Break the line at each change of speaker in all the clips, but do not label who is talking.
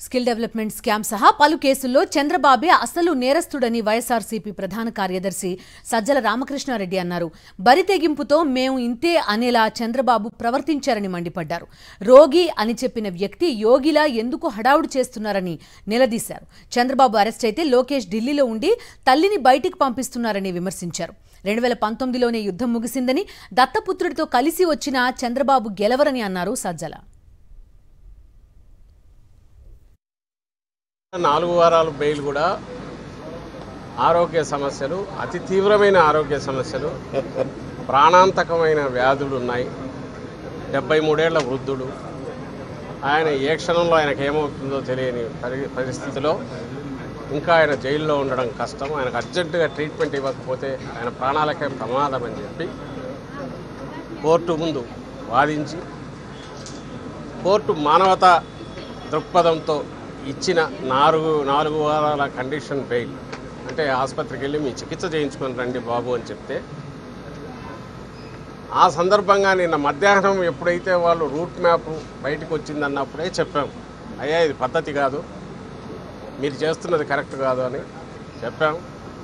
skill development scam సహా పలు కేసుల్లో చంద్రబాబే అసలు నేరస్తుడని వైఎస్ఆర్సీపీ ప్రధాన కార్యదర్శి సజ్జల రామకృష్ణారెడ్డి అన్నారు బరి తెగింపుతో మేము ఇంతే అనేలా చంద్రబాబు ప్రవర్తించారని మండిపడ్డారు రోగి అని చెప్పిన వ్యక్తి యోగిలా ఎందుకు హడావుడి చేస్తున్నారని నిలదీశారు చంద్రబాబు అరెస్ట్ అయితే లోకేష్ ఢిల్లీలో ఉండి తల్లిని బయటికి పంపిస్తున్నారని విమర్శించారు రెండు వేల పంతొమ్మిదిలోనే యుద్ధం ముగిసిందని దత్తపుత్రుడితో కలిసి వచ్చిన చంద్రబాబు గెలవరని అన్నారు సజ్జల
నాలుగు వారాల బెయిల్ కూడా ఆరోగ్య సమస్యలు అతి తీవ్రమైన ఆరోగ్య సమస్యలు ప్రాణాంతకమైన వ్యాధులు ఉన్నాయి డెబ్బై మూడేళ్ల వృద్ధుడు ఆయన ఏ క్షణంలో ఆయనకు ఏమవుతుందో తెలియని పరి పరిస్థితిలో ఇంకా ఆయన జైల్లో ఉండడం కష్టం ఆయనకు అర్జెంటుగా ట్రీట్మెంట్ ఇవ్వకపోతే ఆయన ప్రాణాలకే ప్రమాదం అని చెప్పి కోర్టు ముందు వాదించి కోర్టు మానవతా దృక్పథంతో ఇచ్చిన నాలుగు నాలుగు వారాల కండిషన్ బెయిల్ అంటే ఆసుపత్రికి వెళ్ళి మీ చికిత్స చేయించుకొని రండి బాబు అని చెప్తే ఆ సందర్భంగా నిన్న మధ్యాహ్నం ఎప్పుడైతే వాళ్ళు రూట్ మ్యాప్ బయటకు వచ్చిందన్నప్పుడే చెప్పాం అయ్యా ఇది పద్ధతి కాదు మీరు చేస్తున్నది కరెక్ట్ కాదు అని చెప్పాం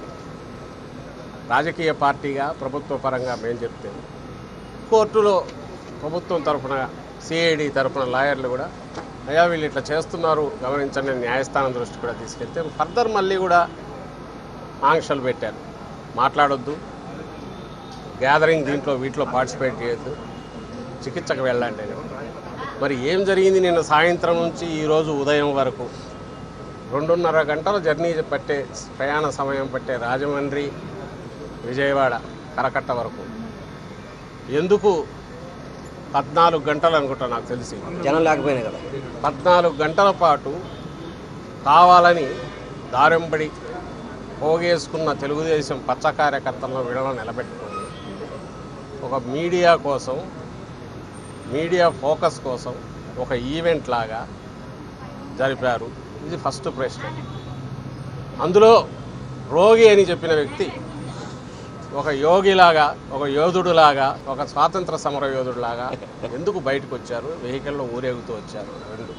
రాజకీయ పార్టీగా ప్రభుత్వ పరంగా మేము చెప్తే కోర్టులో ప్రభుత్వం తరఫున సిఐడి తరఫున లాయర్లు కూడా అయ్యా వీళ్ళు ఇట్లా చేస్తున్నారు గమనించండి అని న్యాయస్థానం దృష్టి కూడా తీసుకెళ్తే ఫర్దర్ మళ్ళీ కూడా ఆంక్షలు పెట్టారు మాట్లాడొద్దు గ్యాదరింగ్ దీంట్లో వీటిలో పార్టిసిపేట్ చేయొద్దు చికిత్సకు వెళ్ళండి అని మరి ఏం జరిగింది నిన్న సాయంత్రం నుంచి ఈరోజు ఉదయం వరకు రెండున్నర గంటల జర్నీ పట్టే ప్రయాణ సమయం పట్టే రాజమండ్రి విజయవాడ కరకట్ట వరకు ఎందుకు పద్నాలుగు గంటలు అనుకుంటా నాకు తెలిసి
జనం లేకపోయినా కదా
పద్నాలుగు గంటల పాటు కావాలని దారింబడి పోగేసుకున్న తెలుగుదేశం పచ్చ కార్యకర్తలను వీళ్ళను నిలబెట్టుకొని ఒక మీడియా కోసం మీడియా ఫోకస్ కోసం ఒక ఈవెంట్ లాగా జరిపారు ఇది ఫస్ట్ ప్రశ్న అందులో రోగి అని చెప్పిన వ్యక్తి ఒక యోగిలాగా ఒక యోధుడులాగా ఒక స్వాతంత్ర సమర యోధుడులాగా ఎందుకు బయటకు వచ్చారు వెహికల్లో ఊరేగుతూ వచ్చారు రెండు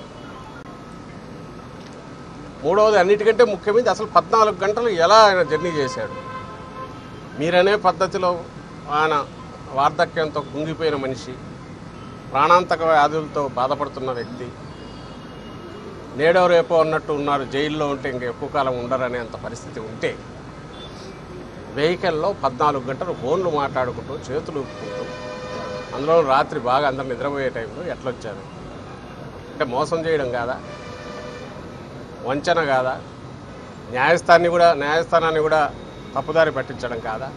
మూడవది అన్నిటికంటే ముఖ్యమైనది అసలు పద్నాలుగు గంటలు ఎలా ఆయన జర్నీ చేశాడు మీరనే పద్ధతిలో ఆయన వార్ధక్యంతో కుంగిపోయిన మనిషి ప్రాణాంతక వ్యాధులతో బాధపడుతున్న వ్యక్తి నేడో రేపో అన్నట్టు ఉన్నారు జైల్లో ఉంటే ఇంక ఎక్కువ కాలం ఉండరనే అంత పరిస్థితి ఉంటే వెహికల్లో పద్నాలుగు గంటలు ఫోన్లు మాట్లాడుకుంటూ చేతులు ఊపుకుంటూ అందులో రాత్రి బాగా అందరు నిద్రపోయే టైంలో ఎట్లొచ్చారు అంటే మోసం చేయడం కాదా వంచన కాదా న్యాయస్థాన్ని కూడా న్యాయస్థానాన్ని కూడా తప్పుదారి పట్టించడం కాదా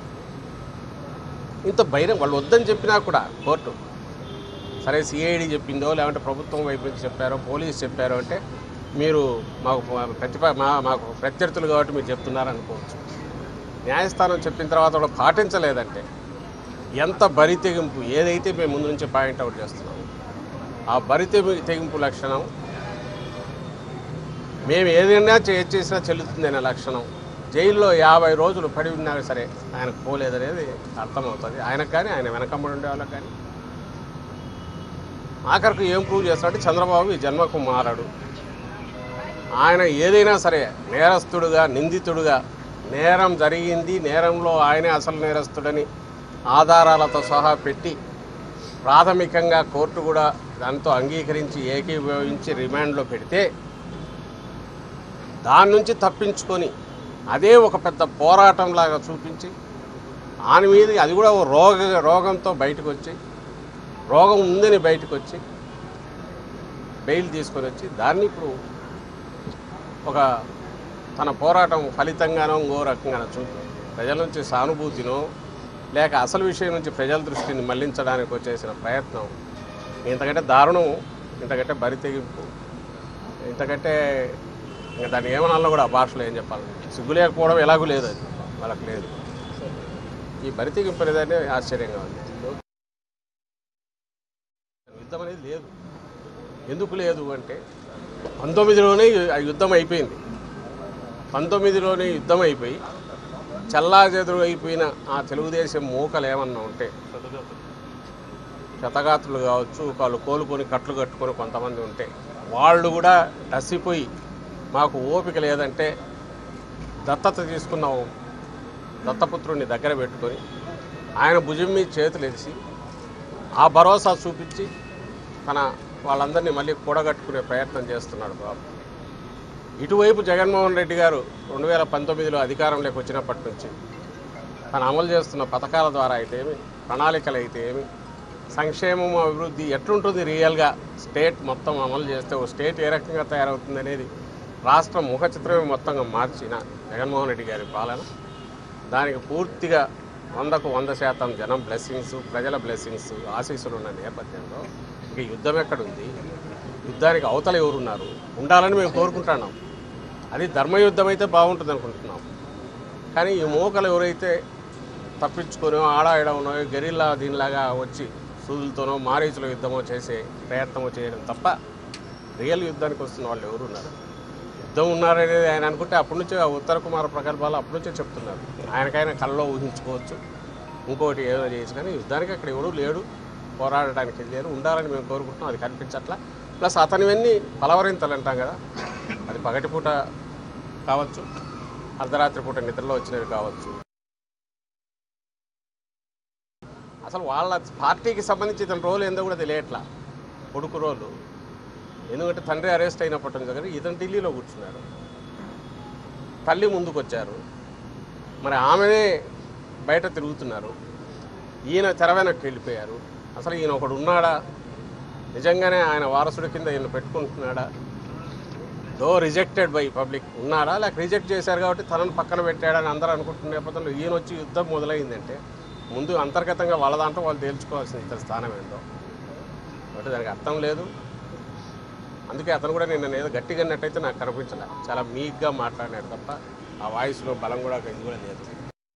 ఇంత బహిరంగ వాళ్ళు వద్దని చెప్పినా కూడా కోర్టు సరే సిఐడి చెప్పిందో లేదంటే ప్రభుత్వం వైపు నుంచి చెప్పారో పోలీసు చెప్పారో అంటే మీరు మాకు ప్రతిప మా మాకు ప్రత్యర్థులు కాబట్టి మీరు చెప్తున్నారు అనుకోవచ్చు న్యాయస్థానం చెప్పిన తర్వాత కూడా పాటించలేదంటే ఎంత బరి తెగింపు ఏదైతే మేము ముందు నుంచి పాయింట్ అవుట్ చేస్తున్నాం ఆ బరి తెగి- తెగింపు లక్షణం మేము ఏదైనా చే- చేసినా చెల్లుతుంది అనే లక్షణం జైల్లో యాభై రోజులు పడి ఉన్నా సరే ఆయనకు పోలేదనేది అర్థమవుతుంది ఆయనకు కానీ ఆయన వెనకమ్మడి ఉండే వాళ్ళకి కానీ ఆఖరికి ఏం ప్రూవ్ చేస్తాడంటే చంద్రబాబు ఈ జన్మకు మారాడు ఆయన ఏదైనా సరే నేరస్తుడుగా నిందితుడుగా నేరం జరిగింది నేరంలో ఆయనే అసలు నేరస్తుడని ఆధారాలతో సహా పెట్టి ప్రాథమికంగా కోర్టు కూడా దాంతో అంగీకరించి ఏకీభవించి రిమాండ్లో పెడితే దాని నుంచి తప్పించుకొని అదే ఒక పెద్ద పోరాటంలాగా చూపించి ఆయన మీద అది కూడా ఓ రోగ రోగంతో బయటకు వచ్చి రోగం ఉందని బయటకు వచ్చి బెయిల్ తీసుకొని వచ్చి దాన్ని ఇప్పుడు ఒక తన పోరాటం ఫలితంగానో ఇంకో రకంగానో చూపి ప్రజల నుంచి సానుభూతినో లేక అసలు విషయం నుంచి ప్రజల దృష్టిని మళ్లించడానికి చేసిన ప్రయత్నం ఇంతకంటే దారుణం ఇంతకంటే బరి తెగింపు ఇంతకంటే ఇంకా దాన్ని ఏమనాలో కూడా ఆ భాషలో ఏం చెప్పాలి సిగ్గు లేకపోవడం ఎలాగూ లేదు అది వాళ్ళకి లేదు ఈ బరి తెగింపు అనేదాన్ని ఆశ్చర్యంగా ఉంది యుద్ధం అనేది లేదు ఎందుకు లేదు అంటే పంతొమ్మిదిలోనే ఆ యుద్ధం అయిపోయింది పంతొమ్మిదిలోనే యుద్ధం అయిపోయి చల్లాచెదురు అయిపోయిన ఆ తెలుగుదేశం మూకలు ఏమన్నా ఉంటే శతగాత్రులు కావచ్చు వాళ్ళు కోలుకొని కట్లు కట్టుకొని కొంతమంది ఉంటే వాళ్ళు కూడా డసిపోయి మాకు ఓపిక లేదంటే దత్తత తీసుకున్నాం దత్తపుత్రుడిని దగ్గర పెట్టుకొని ఆయన భుజం మీద చేతులు ఎరిసి ఆ భరోసా చూపించి తన వాళ్ళందరినీ మళ్ళీ కూడగట్టుకునే ప్రయత్నం చేస్తున్నాడు బాబు ఇటువైపు జగన్మోహన్ రెడ్డి గారు రెండు వేల పంతొమ్మిదిలో అధికారంలోకి వచ్చినప్పటి నుంచి తను అమలు చేస్తున్న పథకాల ద్వారా అయితే ఏమి ప్రణాళికలు అయితే ఏమి సంక్షేమం అభివృద్ధి ఎట్లుంటుంది రియల్గా స్టేట్ మొత్తం అమలు చేస్తే ఓ స్టేట్ ఏ రకంగా తయారవుతుంది అనేది రాష్ట్రం ముఖ చిత్రమే మొత్తంగా మార్చిన జగన్మోహన్ రెడ్డి గారి పాలన దానికి పూర్తిగా వందకు వంద శాతం జనం బ్లెస్సింగ్స్ ప్రజల బ్లెస్సింగ్స్ ఆశీస్సులు ఉన్న నేపథ్యంలో ఇక యుద్ధం ఎక్కడుంది యుద్ధానికి అవతల ఎవరున్నారు ఉండాలని మేము కోరుకుంటున్నాం అది ధర్మయుద్ధం అయితే బాగుంటుంది అనుకుంటున్నాం కానీ ఈ మోకలు ఎవరైతే తప్పించుకొని ఆడాయడమనో గెరిల్లా దీనిలాగా వచ్చి సూదులతోనో మారీచుల యుద్ధమో చేసే ప్రయత్నమో చేయడం తప్ప రియల్ యుద్ధానికి వస్తున్న వాళ్ళు ఎవరు ఉన్నారు యుద్ధం ఉన్నారనేది ఆయన అనుకుంటే అప్పటి నుంచే ఆ ఉత్తర కుమార ప్రకల్పాలు అప్పటి నుంచే చెప్తున్నారు ఆయనకైనా కళ్ళలో ఊహించుకోవచ్చు ఇంకోటి ఏదో చేయొచ్చు కానీ యుద్ధానికి అక్కడ ఎవడూ లేడు పోరాడడానికి వెళ్ళారు ఉండాలని మేము కోరుకుంటున్నాం అది కనిపించట్లా ప్లస్ అతనివన్నీ పలవరింతలు అంటాం కదా అది పగటిపూట కావచ్చు అర్ధరాత్రి పూట నిద్రలో వచ్చినవి కావచ్చు అసలు వాళ్ళ పార్టీకి సంబంధించి ఇతని రోల్ ఏందో కూడా తెలియట్లా కొడుకు రోలు ఎందుకంటే తండ్రి అరెస్ట్ అయినప్పటి నుంచి దగ్గర ఇతను ఢిల్లీలో కూర్చున్నాడు తల్లి ముందుకు వచ్చారు మరి ఆమెనే బయట తిరుగుతున్నారు ఈయన తెర వెనక్కి వెళ్ళిపోయారు అసలు ఈయన ఒకడు ఉన్నాడా నిజంగానే ఆయన వారసుడి కింద ఈయన పెట్టుకుంటున్నాడా దో రిజెక్టెడ్ బై పబ్లిక్ ఉన్నారా లేక రిజెక్ట్ చేశారు కాబట్టి తనను పక్కన పెట్టాడని అందరూ అనుకుంటున్న నేపథ్యంలో ఈయన వచ్చి యుద్ధం మొదలైందంటే ముందు అంతర్గతంగా వాళ్ళ దాంట్లో వాళ్ళు తేల్చుకోవాల్సిన ఇతర స్థానం ఏందో కాబట్టి దానికి అర్థం లేదు అందుకే అతను కూడా నేను ఏదో గట్టిగా అన్నట్టయితే నాకు కనిపించలే చాలా మీక్గా మాట్లాడినాడు తప్ప ఆ వాయిస్లో బలం కూడా ఇది కూడా లేదు